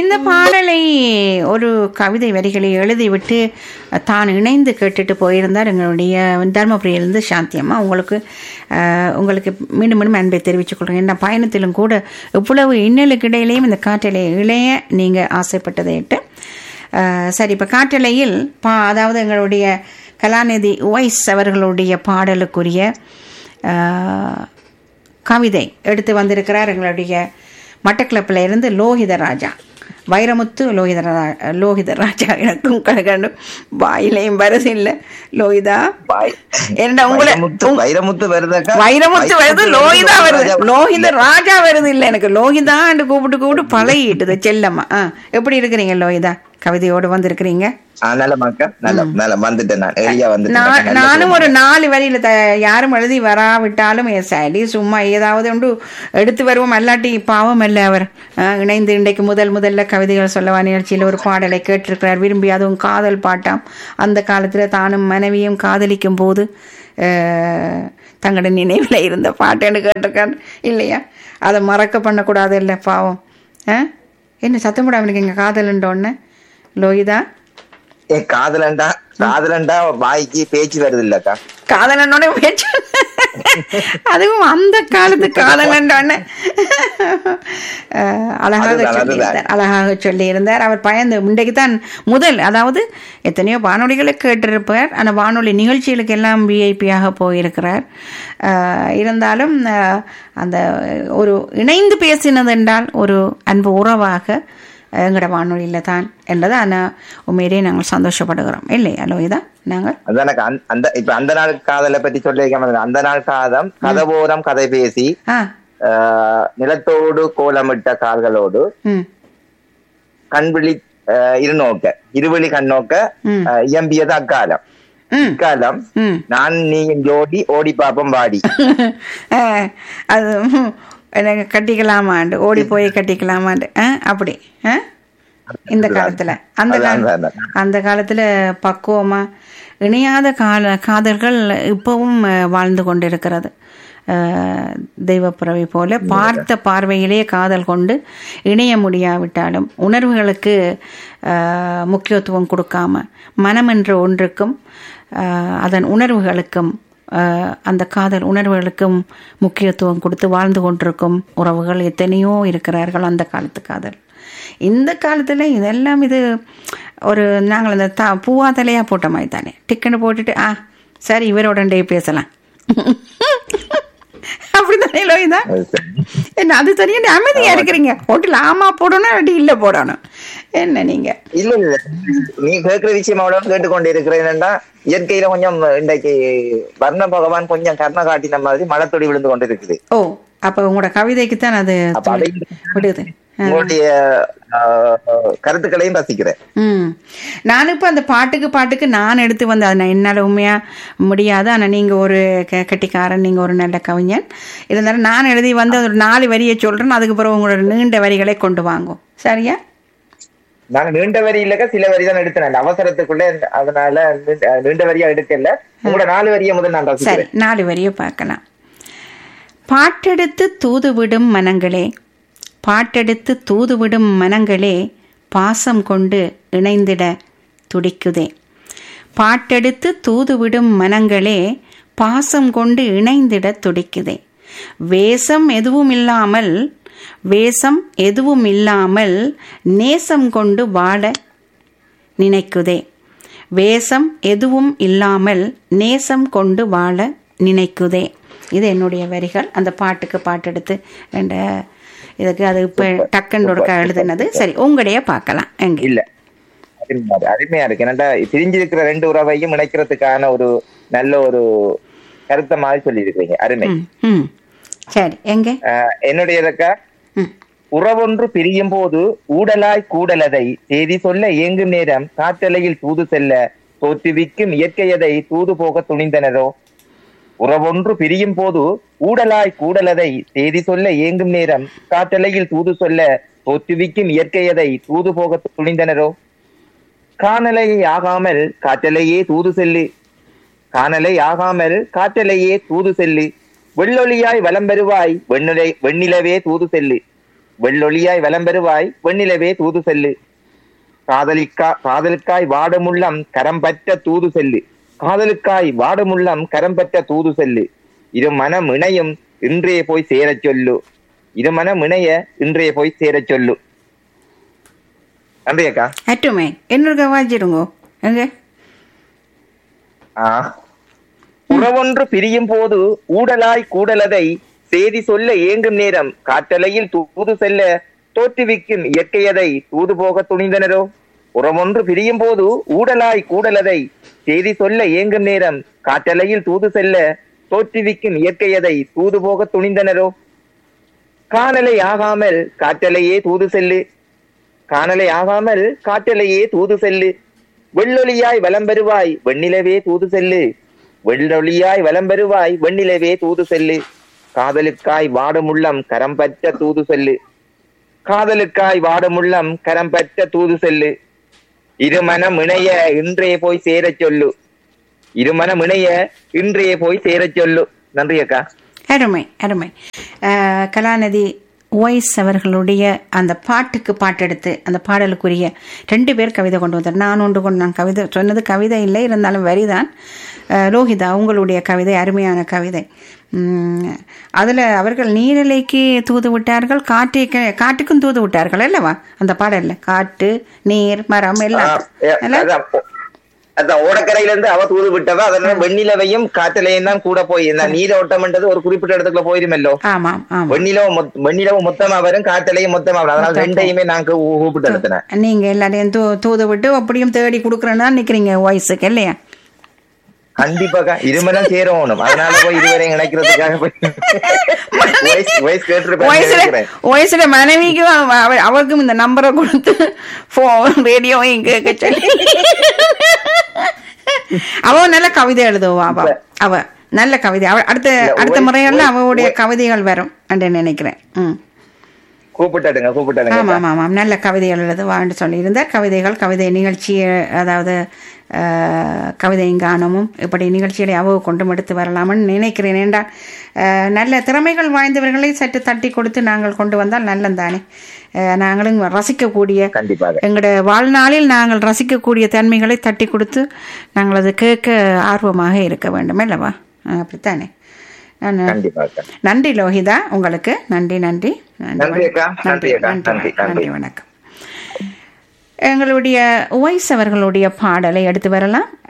இந்த பாடலை ஒரு கவிதை வரிகளை எழுதிவிட்டு தான் இணைந்து கேட்டுட்டு போயிருந்தார் எங்களுடைய தர்மபுரியிலிருந்து சாந்தியம்மா உங்களுக்கு அஹ், உங்களுக்கு மீண்டும் மீண்டும் அன்பை தெரிவித்துக் கொள்கிறேன் என்ன பயணத்திலும் கூட இவ்வளவு இன்னலுக்கு இடையிலையும் இந்த காற்றலை இளைய நீங்கள் ஆசைப்பட்டதையிட்டு அஹ், சரி இப்போ காற்றலையில் பா அதாவது எங்களுடைய கலாநிதி உவைஸ் அவர்களுடைய பாடலுக்குரிய அஹ், கவிதை எடுத்து வந்திருக்கிறார் எங்களுடைய மட்டக்களப்பில் இருந்து லோகித ராஜா வைரமுத்து லோகித ரா- லோகித ராஜா எனக்கும் கணக்கண்டும் வாயிலையும் வருது இல்லை லோகிதா பாய். என்னடா உங்களை வைரமுத்து உங்க- வைரமுத்து வருதாக்கா வைரமுத்து வருது லோகிதா வருது ராஜா. லோகித ராஜா வருது இல்லை எனக்கு லோகிதான்னு கூப்பிட்டு கூப்பிட்டு பழகிட்டுது செல்லம்மா ஆ எப்படி இருக்கிறீங்க லோகிதா கவிதையோடு வந்திருக்கிறீங்க ஆ, நலமாக்கா நல்ல நல்ல வந்துட்டேன் நான் எளியா நான் வந்துட்டேன் நானும் ஒரு நாலு வரியில த யாரும் எழுதி வராவிட்டாலும் என் சரி சும்மா ஏதாவது ஒன்று எடுத்து வருவோம் அல்லாட்டி பாவம் அல்ல அவர் அஹ், இணைந்து இன்றைக்கு முதல் முதல்ல கவிதைகள் சொல்லவா நிகழ்ச்சியில் ஒரு பாடலை கேட்டிருக்கிறார் விரும்பி அதுவும் காதல் பாட்டாம் அந்த காலத்தில் தானும் மனைவியும் காதலிக்கும் போது அஹ், தங்களோட நினைவில் இருந்த பாட்டுன்னு கேட்டிருக்கார் இல்லையா அதை மறக்க பண்ணக்கூடாது இல்லை பாவம் ஆ என்ன சத்தம் போடாமல் இருக்கீங்க காதலுன்றோன்னு லோகிதா ஏ காதலண்டா காதலண்டா வாய்க்கு பேச்சு வருது இல்லக்கா காதலனோட பேச்சு அதுவும் அந்த காலத்து காதலன்றான அழகாக அதுதான், சொல்லியிருந்தார் அழகாக சொல்லியிருந்தார் அவர் பயந்து இன்றைக்கு தான் முதல் அதாவது எத்தனையோ வானொலிகளை கேட்டிருப்பார் அந்த வானொலி நிகழ்ச்சிகளுக்கு எல்லாம் விஐபியாக போயிருக்கிறார் அஹ், இருந்தாலும் அஹ், அந்த ஒரு இணைந்து பேசினது என்றால் ஒரு அன்பு உறவாக எங்களோட வானொலியில் தான் என்றதை ஆனால் உண்மையிலேயே நாங்கள் சந்தோஷப்படுகிறோம் இல்லையா லோகிதா நாங்கள் அதான் எனக்கு அந்த- அந்த இப்ப அந்த நாள் காதலை பத்தி சொல்லியிருக்காம அந்த நாள் காதம் கதவோரம் கதை பேசி ஆ ஆஹ், நிலத்தோடு கோலமிட்ட கால்களோடு ம் கண்விழி ஆஹ், இருநோக்க இருவழி கண்ணோக்க ம். ஆஹ், இயம்பியது அக்காலம் ம் இக்காலம் ம் நான் நீ ஜோடி ஓடி பாப்பம் வாடி அஹ், அது ம், எனக்கு கட்டிக்கலாமாண்டு ஓடி போய் கட்டிக்கலாமாண்டு ஆ அப்படி ஆ இந்த காலத்தில் அந்த அதான், கால அதான், அதான். அந்த காலத்தில் பக்குவமாக இணையாத கால காதல்கள் இப்பவும் அஹ், வாழ்ந்து கொண்டிருக்கிறது அஹ், தெய்வப்புறவை போல பார்த்த பார்வையிலே காதல் கொண்டு இணைய முடியாவிட்டாலும் உணர்வுகளுக்கு அஹ், முக்கியத்துவம் கொடுக்காம மனம் என்ற ஒன்றுக்கும் அஹ், அதன் உணர்வுகளுக்கும் அஹ், அந்த காதல் உணர்வுகளுக்கும் முக்கியத்துவம் கொடுத்து வாழ்ந்து கொண்டிருக்கும் உறவுகள் எத்தனையோ இருக்கிறார்கள் அந்த காலத்து காதல் இந்த காலத்தில் இதெல்லாம் இது ஒரு நாங்கள் அந்த தா பூவா தலையாக போட்ட மாதிரி தானே டிக்கெட்டு போட்டுட்டு ஆ சரி இவரோட டே பேசலாம் அப்படித்தானே லோயிதா அது சரி. என்ன அது சரியா அமைதியா இருக்கிறீங்க ஹோட்டல் ஆமா போடணும் இல்லாட்டி இல்லை போடணும் என்ன நீங்க இல்ல இல்ல நீ கேட்கிற விஷயம் அவ்வளவு கேட்டுக்கொண்டு இருக்கிறேன்டா இயற்கையில கொஞ்சம் இன்றைக்கு வர்ண பகவான் கொஞ்சம் கர்ண காட்டின மாதிரி மழத்தொடி விழுந்து கொண்டு இருக்குது ஓ அப்ப உங்களோட கவிதைக்கு தான் அது அப்ப அதை விடுது உங்களுடைய ஆஹ், கருத்துக்களையும் ரசிக்கிறேன் ம் நான் இப்போ அந்த பாட்டுக்கு பாட்டுக்கு நான் எடுத்து வந்து அதை நான் என்னால் உண்மையாக முடியாது ஆனால் நீங்கள் ஒரு க கட்டிக்காரன் நீங்கள் ஒரு நல்ல கவிஞன் இருந்தாலும் நான் எழுதி வந்து ஒரு நாலு வரியை சொல்கிறேன் அதுக்கு பிறகு உங்களோட நீண்ட வரிகளை கொண்டு வாங்கும் சரியா நான் நீண்ட வரி இல்லக்கா சில வரி தான் எடுத்தேன் அந்த அவசரத்துக்குள்ள அதனால நீண்ட- நீண்ட வரியா எடுக்கல உங்களோட நாலு வரியை முதல் நான் சரி ரசிக்கிறேன் நாலு வரியை பார்க்கலாம் பாட்டெடுத்து தூதுவிடும் மனங்களே பாட்டெடுத்து தூதுவிடும் மனங்களே பாசம் கொண்டு இணைந்திட துடிக்குதே பாட்டெடுத்து தூதுவிடும் மனங்களே பாசம் கொண்டு இணைந்திட துடிக்குதே வேஷம் எதுவும் இல்லாமல் வேஷம் எதுவும் இல்லாமல் நேசம் கொண்டு வாழ நினைக்குதே வேஷம் எதுவும் இல்லாமல் நேசம் கொண்டு வாழ நினைக்குதே இது என்னுடைய வரிகள் அந்த பாட்டுக்கு பாட்டெடுத்து என்ற இதுக்கு அது இப்போ டக்குன்னு ஒருக்கா எழுதுனது சரி உங்களையே பார்க்கலாம் எங்க இல்ல அருமையா இருக்கு, அருமையா இருக்கு என்னடா பிரிஞ்சிருக்கிற ரெண்டு உறவையும் இணைக்கிறதுக்கான ஒரு நல்ல ஒரு கருத்தை மாதிரி சொல்லி இருக்கிறீங்க அருமை ம் ம் சரி எங்க ஆஹ், என்னுடையதக்கா ம் உறவொன்று பிரியும் போது ஊடலாய் கூடலதை செய்தி சொல்ல இயங்கும் நேரம் காற்றலையில் தூது செல்ல தோற்றுவிக்கும் இயற்கையதை தூது போக துணிந்தனரோ உறவொன்று பிரியும் போது ஊடலாய் கூடலதை செய்தி சொல்ல இயங்கும் நேரம் காற்றலையில் தூது சொல்ல தோற்றுவிக்கும் இயற்கையதை தூது போக துணிந்தனரோ காணலை ஆகாமல் காற்றலையே தூது செல்லு காணலை ஆகாமல் காற்றலையே தூது செல்லு வெள்ளொளியாய் வலம் பெறுவாய் வெண்ணிலை வெண்ணிலவே தூது செல்லு வெள்ளொளியாய் வலம்பெறுவாய் வெண்ணிலவே தூது செல்லு காதலிக்கா காதலுக்காய் வாடுமுள்ளம் கரம் பற்ற தூது செல்லு காதலுக்காய் வாடுமுள்ளம் கரம் பற்ற தூது செல்லு இரு மனம் இணையும் இன்றே போய் சேரச் சொல்லு இரு மனம் இணைய இன்றே போய் சேரச் சொல்லு நன்றி அக்கா அட்டுமே என்னொரு வாஞ்சிருங்கோ எங்க ஆ. உறவொன்று பிரியும் போது ஊடலாய் கூடலதை செய்தி சொல்ல ஏங்கும் நேரம் காற்றலையில் தூது செல்ல தோற்றுவிக்கும் இயற்கையதை தூது போக துணிந்தனரோ உறவொன்று பிரியும் போது ஊடலாய் கூடலதை செய்தி சொல்ல ஏங்கும் நேரம் காற்றலையில் தூது செல்ல தோற்றுவிக்கும் இயற்கையதை தூது போக துணிந்தனரோ காணலை ஆகாமல் காற்றலையே தூது செல்லு காணலை ஆகாமல் காற்றலையே தூது செல்லு வெள்ளொளியாய் வலம் பெறுவாய் வெண்ணிலவே தூது செல்லு வெள்ளொளியாய் வலம் பெறுவாய் வெண்ணிலவே தூது செல்லு காதலுக்காய் வாடும் உள்ளம் கரம் பற்ற தூது செல்லு காதலுக்காய் வாடும் உள்ளம் கரம் பற்ற தூது செல்லு இருமனம் இணைய இன்றே போய் சேரச் சொல்லு இருமனம் இணைய இன்றே போய் சேரச் சொல்லு நன்றி அக்கா அருமை அருமை அஹ், கலாநிதி ஒய்ஸ் அவர்களுடைய அந்த பாட்டுக்கு பாட்டெடுத்து அந்த பாடலுக்குரிய ரெண்டு பேர் கவிதை கொண்டு வந்தார் நான் ஒன்று கொண்டு நான் கவிதை சொன்னது கவிதை இல்லை இருந்தாலும் வரிதான் அஹ், ரோஹிதா உங்களுடைய கவிதை அருமையான கவிதை அதில் அவர்கள் நீரிலைக்கு தூது விட்டார்கள் காற்றை காட்டுக்கும் தூது விட்டார்கள் அல்லவா அந்த பாடல்ல காட்டு நீர் மரம் எல்லாம் அல்ல? அதான் அதான் ஓடக்கரையில இருந்து அவ தூது விட்டவ அதனால வெண்ணிலவையும் காற்றலையும் தான் கூட போய் இந்த நீரோட்டம்ன்றது ஒரு குறிப்பிட்ட இடத்துக்குள்ள போயிருமல்லோ ஆமாம் ஆமாம் வெண்ணிலவும் மொத்- வெண்ணிலவும் மொத்தமா வரும் காற்றலையும் மொத்தமா வரும் அதனால ரெண்டையுமே நாங்க கூ- கூப்பிட்டு எடுத்தினேன் நீங்க எல்லாரையும் தூ தூது விட்டு அப்படியும் தேடி கொடுக்குறேன்னு தான் நிற்கிறீங்க வாய்ஸுக்கு இல்லையா கண்டிப்பாக்கா இருமலம் சேரணும் அதனால போய் இருவரையும் இணைக்கிறதுக்காக போய் voice- voice கேட்டிருப்பேன் வயசுல நினைக்கிறேன். வயசுல மனைவிக்கும் அவ- அவ- அவருக்கும் இந்த நம்பரை கொடுத்து போன் ரேடியோவையும் கேட்க சொல்லி அவ நல்ல கவிதை எழுதுவா அவ அவ நல்ல கவிதை அவ அடுத்த அடுத்த voice- முறையெல்லாம் voice- அவளுடைய கவிதைகள் வரும் என்று நினைக்கிறேன் ம் கூப்பிட்டாடுங்க கூப்பிட்டாடுங்க ஆமாம் ஆமாம் நல்ல கவிதைகள் எழுதுவான்னு சொல்லியிருந்தார் கவிதைகள் கவிதை நிகழ்ச்சி அதாவது அஹ், கவிதையும் கானமும் இப்படி நிகழ்ச்சிகளை அவ்வளவு கொண்டு எடுத்து வரலாம்னு நினைக்கிறேன் ஏண்டா அஹ், நல்ல திறமைகள் வாய்ந்தவர்களை சற்று தட்டி கொடுத்து நாங்கள் கொண்டு வந்தால் நல்லந்தானே அஹ், நாங்களும் ரசிக்கக்கூடிய கண்டிப்பாக எங்களுடைய வாழ்நாளில் நாங்கள் ரசிக்கக்கூடிய தன்மைகளை தட்டி கொடுத்து நாங்கள் அது கேட்க ஆர்வமாக இருக்க வேண்டும் அல்லவா அஹ், அப்படித்தானே நான் கண்டிப்பாக நன்றி லோகிதா உங்களுக்கு நன்றி நன்றி நன்றி அக்கா. நன்றி அக்கா. நன்றி, நன்றி. நன்றி வணக்கம் எங்களுடைய உவைஸ் அவர்களுடைய பாடலை எடுத்து வரலாம்